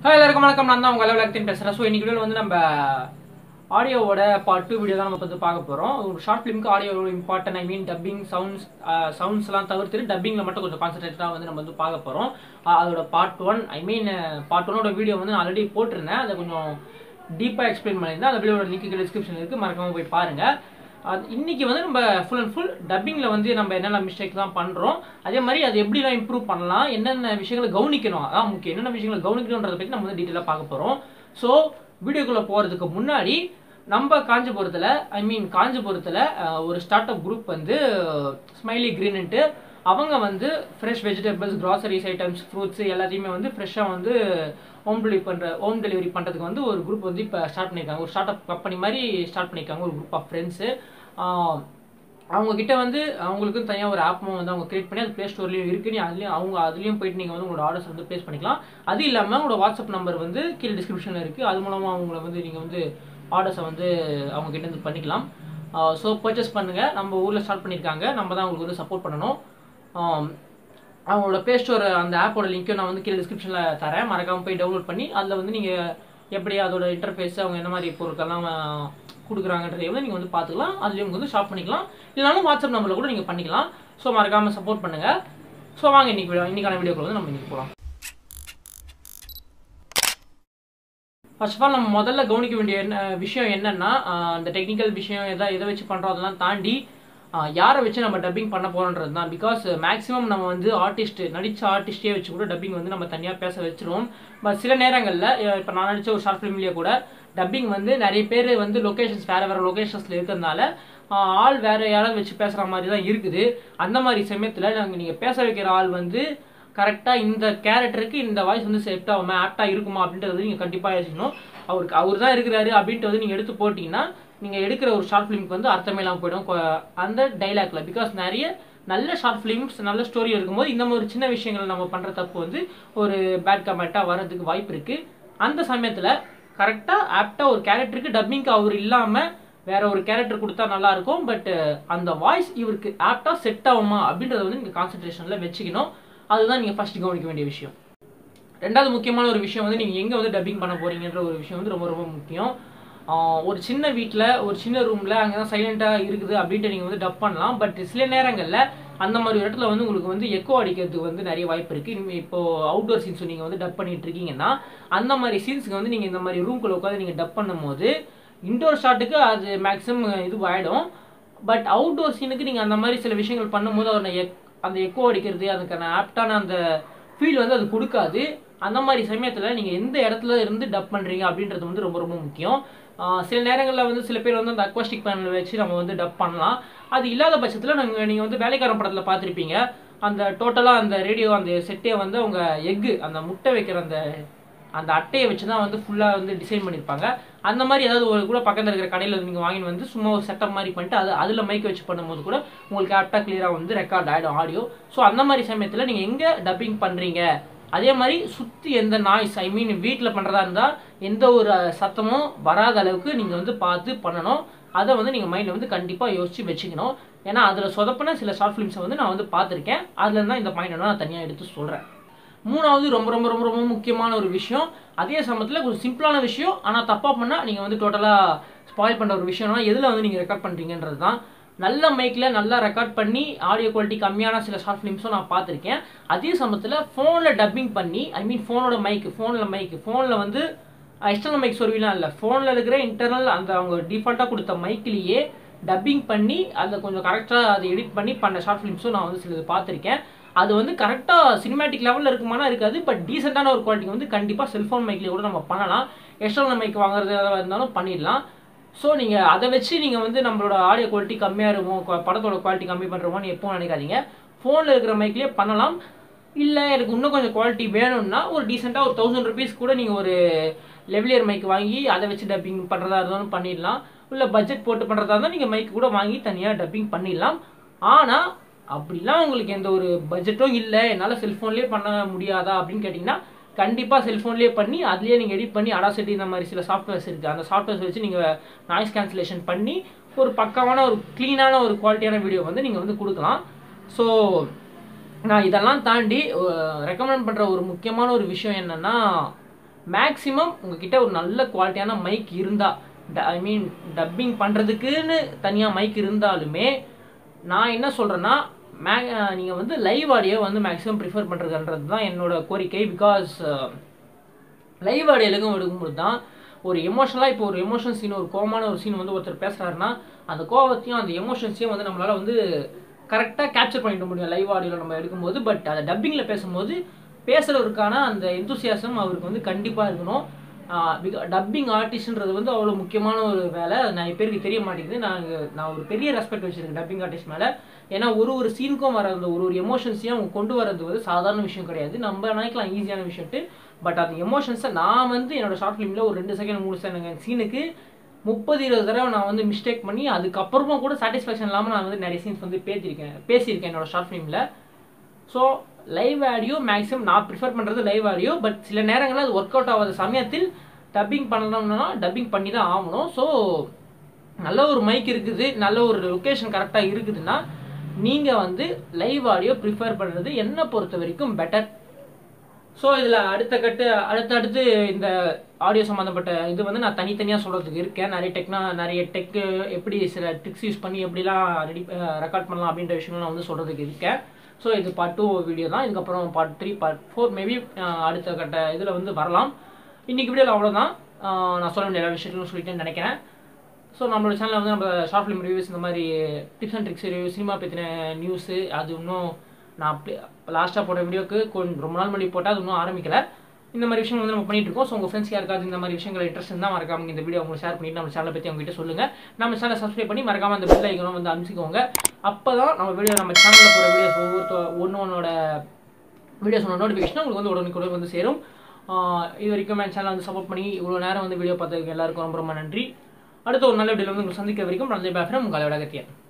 hi எல்லாருக்கும் வணக்கம் நான் தான் உங்கள் அலுவலகத்தின் பேசுகிறேன் ஸோ இன்னைக்கு வீடியோவில் வந்து நம்ம ஆடியோவோட பார்ட் டூ வீடியோ தான் நம்ம வந்து பார்க்க போகிறோம் ஒரு ஷார்ட் ஃபிலிமுக்கு audio important I mean dubbing sounds சவுண்ட்ஸ்லாம் தவிர்த்துட்டு டப்பிங்கில் மட்டும் கொஞ்சம் கான்சன்ட்ரேட்டாக வந்து நம்ம வந்து பார்க்க போகிறோம் அதோட part one I mean part ஒன்னோட வீடியோ வந்து நான் ஆல்ரெடி போட்டிருந்தேன் அதை கொஞ்சம் டீப்பாக எக்ஸ்பிளைன் பண்ணியிருந்தேன் அந்த வீடியோட லிங்க் டிஸ்கிரிப்ஷன் இருக்குது மறக்காம போய் பாருங்கள் அது இன்னைக்கு வந்து நம்ம ஃபுல் அண்ட் ஃபுல் டப்பிங்கில் வந்து நம்ம என்னென்ன மிஸ்டேக் தான் பண்ணுறோம் அதே மாதிரி அது எப்படிலாம் இம்ப்ரூவ் பண்ணலாம் என்னென்ன விஷயங்களை கவனிக்கணும் அதான் முக்கியம் என்னென்ன விஷயங்களை கவனிக்கணுன்றதை பற்றி நம்ம வந்து டீட்டெயிலாக பார்க்க போகிறோம் ஸோ வீடியோக்குள்ளே போகிறதுக்கு முன்னாடி நம்ம காஞ்சிபுரத்தில் ஐ மீன் காஞ்சிபுரத்தில் அஹ், ஒரு ஸ்டார்ட் அப் குரூப் வந்து ஸ்மைலி க்ரீன்ட்டு அவங்க வந்து fresh vegetables groceries items fruits எல்லாத்தையுமே வந்து ஃப்ரெஷ்ஷாக வந்து ஹோம் டெலிவரி பண்ணுற ஹோம் டெலிவரி பண்ணுறதுக்கு வந்து ஒரு குரூப் வந்து இப்போ ஸ்டார்ட் பண்ணியிருக்காங்க ஒரு ஸ்டார்ட் அப் கம்பெனி மாதிரி ஸ்டார்ட் பண்ணியிருக்காங்க ஒரு குரூப் ஆஃப் ஃப்ரெண்ட்ஸு அவங்க கிட்ட வந்து அவங்களுக்கு தனியாக ஒரு ஆப்பும் வந்து அவங்க கிரியேட் பண்ணி அது ப்ளே ஸ்டோர்லேயும் இருக்கு நீ அதுலேயும் அவங்க அதுலேயும் போயிட்டு நீங்கள் வந்து உங்களோட ஆர்டர்ஸ் வந்து ப்ளேஸ் பண்ணிக்கலாம் அது இல்லாமல் உங்களோட வாட்ஸ்அப் நம்பர் வந்து கீழே டிஸ்கிரிப்ஷனில் இருக்குது அது மூலமாக அவங்கள வந்து நீங்கள் வந்து ஆர்டர்ஸை வந்து அவங்க கிட்ட இருந்து பண்ணிக்கலாம் ஸோ பர்ச்சேஸ் பண்ணுங்கள் நம்ம ஊரில் ஸ்டார்ட் பண்ணியிருக்காங்க நம்ம தான் அவங்களுக்கு வந்து சப்போர்ட் பண்ணணும் ஆம், அவங்களோட ப்ளே ஸ்டோர் அந்த ஆப்போட லிங்க்கும் நான் வந்து கீழே டிஸ்கிரிப்ஷனில் தரேன் மறக்காமல் போய் டவுன்லோட் பண்ணி அதில் வந்து நீங்கள் எப்படி அதோட இன்டர்ஃபேஸ் அவங்க என்ன மாதிரி பொருட்கள்லாம் ஆஹ், கொடுக்குறாங்கன்றதை வந்து நீங்கள் வந்து பார்த்துக்கலாம் அதுலேயும் வந்து ஷாப் பண்ணிக்கலாம் இல்லைனாலும் வாட்ஸ்அப் நம்பரில் கூட நீங்கள் பண்ணிக்கலாம் ஸோ மறக்காமல் சப்போர்ட் பண்ணுங்கள் ஸோ வாங்க இன்னைக்கு video- இன்னைக்கான வீடியோக்குள்ள வந்து நம்ம இன்னைக்கு போகலாம் ஃபர்ஸ்ட் ஆஃப் ஆல் நம்ம முதல்ல கவனிக்க வேண்டிய என்ன விஷயம் என்னன்னா ஆஹ் அந்த டெக்னிக்கல் விஷயம் எதை எதை வச்சு பண்ணுறோம் அதெல்லாம் தாண்டி ஆஹ் யாரை வச்சு நம்ம டப்பிங் பண்ண போகிறோன்றது தான் பிகாஸ் மேக்ஸிமம் நம்ம வந்து ஆர்டிஸ்ட் நடித்த ஆர்டிஸ்டே வச்சு கூட டப்பிங் வந்து நம்ம தனியாக பேச வச்சிருவோம் பட் சில நேரங்களில் இப்போ நான் நடித்த ஒரு ஷார்ட் ஃபிலிம்லேயே கூட டப்பிங் வந்து நிறைய பேர் வந்து லொகேஷன்ஸ் வேறு வேறு லொகேஷன்ஸில் இருக்கிறதுனால ஆஹ் ஆள் வேறு யாராவது வச்சு பேசுகிற மாதிரி தான் இருக்குது அந்த மாதிரி சமயத்தில் நாங்கள் நீங்கள் பேச வைக்கிற ஆள் வந்து கரெக்டாக இந்த கேரக்டருக்கு இந்த வாய்ஸ் வந்து செட் ஆகுமா ஆப்டாக இருக்குமா அப்படின்றது நீங்கள் கண்டிப்பாக யோசிக்கணும் அவருக்கு அவர் தான் இருக்கிறாரு அப்படின்ட்டு வந்து நீங்கள் எடுத்து போட்டிங்கன்னா நீங்கள் எடுக்கிற ஒரு ஷார்ட் ஃபிலிம்க்கு வந்து அர்த்தமே இல்லாமல் போயிடும் கொ- அந்த டைலாக்ல பிகாஸ் நிறைய நல்ல ஷார்ட் ஃபிலிம்ஸ் நல்ல ஸ்டோரி இருக்கும்போது இந்த மாதிரி சின்ன விஷயங்கள் நம்ம பண்ணுற தப்பு வந்து ஒரு பேட் கமெண்ட்டாக வர்றதுக்கு வாய்ப்பு இருக்குது அந்த சமயத்தில் கரெக்டாக ஆப்டாக ஒரு கேரக்டருக்கு டப்பிங்க்கு அவர் இல்லாமல் வேற ஒரு கேரக்டர் கொடுத்தா நல்லா இருக்கும் பட் அந்த வாய்ஸ் இவருக்கு ஆப்டாக செட் ஆகுமா அப்படின்றத வந்து நீங்கள் கான்சன்ட்ரேஷனில் வச்சுக்கணும் அதுதான் நீங்கள் ஃபர்ஸ்ட் கவனிக்க வேண்டிய விஷயம் ரெண்டாவது முக்கியமான ஒரு விஷயம் வந்து நீங்கள் எங்கே வந்து டப்பிங் பண்ண போறீங்கன்ற ஒரு விஷயம் வந்து ரொம்ப ரொம்ப முக்கியம் ஆஹ் ஒரு சின்ன வீட்டில் ஒரு சின்ன ரூமில் அங்கே தான் சைலண்ட்டாக இருக்குது அப்படின்ட்டு நீங்கள் வந்து டப் பண்ணலாம் பட் சில நேரங்களில் அந்த மாதிரி ஒரு இடத்துல வந்து உங்களுக்கு வந்து எக்கோ அடிக்கிறதுக்கு வந்து நிறைய வாய்ப்பு இருக்குது இப்போ அவுட்டோர் சீன்ஸ் நீங்கள் வந்து டப் பண்ணிட்டு இருக்கீங்கன்னா அந்த மாதிரி சீன்ஸ்க்கு வந்து நீங்கள் இந்த மாதிரி ரூம்குள்ளே உட்காந்து நீங்கள் டப் பண்ணும்போது இன்டோர் ஷாட்டுக்கு அது மேக்ஸிமம் இது ஆகிடும் பட் அவுட்டோர் சீனுக்கு நீங்கள் அந்த மாதிரி சில விஷயங்கள் பண்ணும்போது அதோட எக் அந்த எக்கோ அடிக்கிறது அதுக்கான ஆப்டான அந்த ஃபீல் வந்து அது கொடுக்காது அந்த மாதிரி சமயத்தில் நீங்கள் எந்த இடத்துல இருந்து டப் பண்ணுறீங்க அப்படின்றது வந்து ரொம்ப ரொம்ப முக்கியம் ஆஹ் சில நேரங்களில் வந்து சில பேர் வந்து அந்த அக்வாஸ்டிக் பேனல் வச்சு நம்ம வந்து டப் பண்ணலாம் அது இல்லாத பட்சத்தில் நாங்கள் நீங்கள் வந்து வேலைக்காரன் படத்தில் பார்த்துருப்பீங்க அந்த டோட்டலாக அந்த ரேடியோ அந்த செட்டே வந்து அவங்க எக்கு அந்த முட்டை வைக்கிற அந்த அந்த அட்டையை வச்சு தான் வந்து ஃபுல்லாக வந்து டிசைன் பண்ணியிருப்பாங்க அந்த மாதிரி ஏதாவது ஒரு கூட பக்கத்தில் இருக்கிற கடையில் நீங்கள் வாங்கிட்டு வந்து சும்மா ஒரு செட்டப் மாதிரி பண்ணிட்டு அது அதில் மைக் வச்சு பண்ணும்போது கூட உங்களுக்கு ஆப்டாக கிளியராக வந்து ரெக்கார்ட் ஆகிடும் ஆடியோ ஸோ அந்த மாதிரி சமயத்தில் நீங்கள் எங்கே டப்பிங் பண்ணுறீங்க அதே மாதிரி சுற்றி எந்த நாய்ஸ் ஐ மீன் வீட்டில் பண்ணுறதா இருந்தால் எந்த ஒரு சத்தமும் வராத அளவுக்கு நீங்கள் வந்து பார்த்து பண்ணணும் அதை வந்து நீங்கள் மைண்டில் வந்து கண்டிப்பாக யோசிச்சு வச்சுக்கணும் ஏன்னா அதில் சொதப்பின சில ஷார்ட் ஃபிலிம்ஸை வந்து நான் வந்து பார்த்துருக்கேன் அதில் தான் இந்த பாயிண்ட் நான் தனியாக எடுத்து சொல்கிறேன் மூணாவது ரொம்ப ரொம்ப ரொம்ப ரொம்ப முக்கியமான ஒரு விஷயம் அதே சமயத்தில் கொஞ்சம் சிம்பிளான விஷயம் ஆனால் தப்பாக பண்ணால் நீங்கள் வந்து டோட்டலாக ஸ்பாயில் பண்ணுற ஒரு விஷயம்னா எதில் வந்து நீங்கள் ரெக்கார்ட் பண்ணுறீங்கன்றது தான் நல்ல மைக்கில் நல்லா ரெக்கார்ட் பண்ணி ஆடியோ குவாலிட்டி கம்மியான சில ஷார்ட் ஃபிலிம்ஸும் நான் பார்த்துருக்கேன் அதே சமயத்தில் ஃபோனில் டப்பிங் பண்ணி ஐ மீன் ஃபோனோட மைக்கு ஃபோனில் மைக்கு ஃபோனில் வந்து எக்ஸ்டர்னல் மைக் சொருவிலாம் இல்லை ஃபோனில் இருக்கிற இன்டர்னல் அந்த அவங்க டிஃபால்ட்டாக கொடுத்த மைக்லேயே டப்பிங் பண்ணி அதை கொஞ்சம் கரெக்டாக அதை எடிட் பண்ணி பண்ண ஷார்ட் ஃபிலிம்ஸும் நான் வந்து சிலது பார்த்துருக்கேன் அது வந்து கரெக்டாக சினிமேட்டிக் லெவலில் இருக்குமானா இருக்காது பட் டீசெண்டான ஒரு குவாலிட்டி வந்து கண்டிப்பாக செல்ஃபோன் மைக்லேயே கூட நம்ம பண்ணலாம் எக்ஸ்டர்னல் மைக் வாங்குறது எதாவது இருந்தாலும் பண்ணிடலாம் ஸோ நீங்கள் அதை வச்சு நீங்கள் வந்து நம்மளோட ஆடியோ குவாலிட்டி கம்மியாக இருக்கும் கொ- படத்தோட குவாலிட்டி கம்மி பண்ணுறோமோன்னு எப்பவும் நினைக்காதீங்க ஃபோனில் இருக்கிற மைக்லேயே பண்ணலாம் இல்லை எனக்கு இன்னும் கொஞ்சம் குவாலிட்டி வேணும்னா ஒரு டீசெண்டாக ஒரு தௌசண்ட் ருபீஸ் கூட நீங்கள் ஒரு லெவலியர் மைக் வாங்கி அதை வச்சு டப்பிங் பண்ணுறதா இருந்தாலும் பண்ணிடலாம் இல்லை பட்ஜெட் போட்டு பண்ணுறதா இருந்தால் நீங்கள் மைக் கூட வாங்கி தனியாக டப்பிங் பண்ணிடலாம் ஆனால் அப்படிலாம் உங்களுக்கு எந்த ஒரு பட்ஜெட்டும் இல்லை என்னால் செல்ஃபோன்லேயே பண்ண முடியாதா அப்படின்னு கேட்டிங்கன்னா கண்டிப்பாக செல்ஃபோன்லேயே பண்ணி அதுலேயே நீங்கள் எடிட் பண்ணி அடாசிட்டி இந்த மாதிரி சில சாஃப்ட்வேர்ஸ் இருக்குது அந்த சாஃப்ட்வேர்ஸ் வச்சு நீங்கள் நாய்ஸ் கேன்சலேஷன் பண்ணி ஒரு பக்காவான ஒரு க்ளீனான ஒரு குவாலிட்டியான வீடியோ வந்து நீங்கள் வந்து கொடுக்கலாம் ஸோ நான் இதெல்லாம் தாண்டி ரெக்கமெண்ட் பண்ணுற ஒரு முக்கியமான ஒரு விஷயம் என்னன்னா மேக்ஸிமம் உங்ககிட்ட ஒரு நல்ல குவாலிட்டியான மைக் இருந்தால் ஐ மீன் டப்பிங் பண்ணுறதுக்குன்னு தனியாக மைக் இருந்தாலுமே நான் என்ன சொல்கிறேன்னா மே நீங்கள் வந்து லைவ் ஆடியோ வந்து மேக்ஸிமம் ப்ரிஃபர் பண்ணுறதுன்றது தான் என்னோட கோரிக்கை பிகாஸ் லைவ் ஆடியோலுக்கும் எடுக்கும்போது தான் ஒரு எமோஷனலாக இப்போ ஒரு எமோஷன் சீன் ஒரு கோமான ஒரு சீன் வந்து ஒருத்தர் பேசுகிறாருன்னா அந்த கோவத்தையும் அந்த எமோஷன்ஸையும் வந்து நம்மளால் வந்து கரெக்டாக கேப்சர் பண்ணிட முடியும் லைவ் ஆடியோவில் நம்ம எடுக்கும்போது பட் அதை டப்பிங்கில் பேசும்போது பேசுகிறவருக்கான அந்த எந்தூசியாசம் அவருக்கு வந்து கண்டிப்பாக இருக்கணும் டப்பிங் ஆர்டிஸ்ட்ன்றது வந்து அவ்வளோ முக்கியமான ஒரு வேலை அது நிறைய பேருக்கு தெரிய மாட்டேங்குது நான் நான் ஒரு பெரிய ரெஸ்பெக்ட் வச்சுருக்கேன் டப்பிங் ஆர்டிஸ்ட் மேலே ஏன்னா ஒரு ஒரு சீனுக்கும் வர அந்த ஒரு ஒரு எமோஷன்ஸையும் அவங்க கொண்டு வரது வந்து சாதாரண விஷயம் கிடையாது நம்ம நினைக்கலாம் ஈஸியான விஷயம்ட்டு பட் அந்த எமோஷன்ஸை நான் வந்து என்னோட ஷார்ட் ஃபிலிமில் ஒரு ரெண்டு செகண்ட் மூணு செகண்ட் சீனுக்கு முப்பது இருபது தடவை நான் வந்து மிஸ்டேக் பண்ணி அதுக்கப்புறமா கூட சாட்டிஸ்ஃபேக்ஷன் இல்லாமல் நான் வந்து நிறைய சீன்ஸ் வந்து பேசியிருக்கேன் பேசியிருக்கேன் என்னோட ஷார்ட் ஃபிலிமில் ஸோ லைவ் ஆடியோ மேக்ஸிமம் நான் ப்ரிஃபர் பண்ணுறது லைவ் ஆடியோ பட் சில நேரங்களில் அது ஒர்க் அவுட் ஆகாத சமயத்தில் டப்பிங் பண்ணணும்னா டப்பிங் பண்ணி தான் ஆகணும் ஸோ நல்ல ஒரு மைக் இருக்குது நல்ல ஒரு லொக்கேஷன் கரெக்டாக இருக்குதுன்னா நீங்கள் வந்து லைவ் ஆடியோ ப்ரிஃபர் பண்ணுறது என்னை பொறுத்த வரைக்கும் பெட்டர் ஸோ இதில் அடுத்த கட்டு அடுத்தடுத்து இந்த ஆடியோ சம்மந்தப்பட்ட இது வந்து நான் தனித்தனியாக சொல்கிறதுக்கு இருக்கேன் நிறைய டெக்னா நிறைய டெக்கு எப்படி சில ட்ரிக்ஸ் யூஸ் பண்ணி எப்படிலாம் ரெடி ரெக்கார்ட் பண்ணலாம் அப்படின்ற விஷயங்கள் நான் வந்து சொல்கிறதுக்கு இருக்கேன் ஸோ இது பார்ட் டூ வீடியோ தான் இதுக்கப்புறம் part three part four maybe அடுத்த கட்ட இதில் வந்து வரலாம் இன்றைக்கி வீடியோவில் அவ்வளோதான் நான் சொல்ல வேண்டிய எல்லா விஷயங்களும் சொல்லிட்டேன்னு நினைக்கிறேன் ஸோ நம்மளோட சேனலில் வந்து நம்ம ஷார்ட் ஃபிலிம் ரிவ்யூஸ் இந்த மாதிரி tips and tricks review cinema பற்றின நியூஸு அது இன்னும் நான் லாஸ்ட்டாக போட்ட வீடியோக்கு கொஞ்சம் ரொம்ப நாள் முன்னாடி போட்டால் அது இன்னும் ஆரம்பிக்கல இந்த மாதிரி விஷயங்கள் வந்து நம்ம பண்ணிட்டு இருக்கோம் ஸோ உங்கள் ஃப்ரெண்ட்ஸ் யாருக்காவது இந்த மாதிரி விஷயங்கள் இன்ட்ரெஸ்ட் இருந்தால் மறக்காம இந்த வீடியோ உங்களுக்கு ஷேர் பண்ணிட்டு நம்ம சேனலை பற்றி அவங்ககிட்ட சொல்லுங்கள் நம்ம சேனலை சப்ஸ்கிரைப் பண்ணி மறக்காம அந்த பெல் ஐக்கனும் வந்து அனுப்பிச்சிக்கோங்க அப்போ தான் நம்ம வீடியோ நம்ம சேனலில் போகிற வீடியோஸ் ஒவ்வொருத்த ஒன்று ஒன்னோட வீடியோஸோட நோட்டிஃபிகேஷன் உங்களுக்கு வந்து உடனுக்குடன் வந்து சேரும் இது வரைக்கும் என் சேனல் வந்து சப்போர்ட் பண்ணி இவ்வளோ நேரம் வந்து வீடியோ பார்த்ததுக்கு எல்லாருக்கும் ரொம்ப ரொம்ப நன்றி அடுத்த ஒரு நல்ல வீடியோ வந்து உங்களுக்கு சந்திக்க வரைக்கும் நல்ல பேசுகிறேன் உங்களை விட கத்தியன்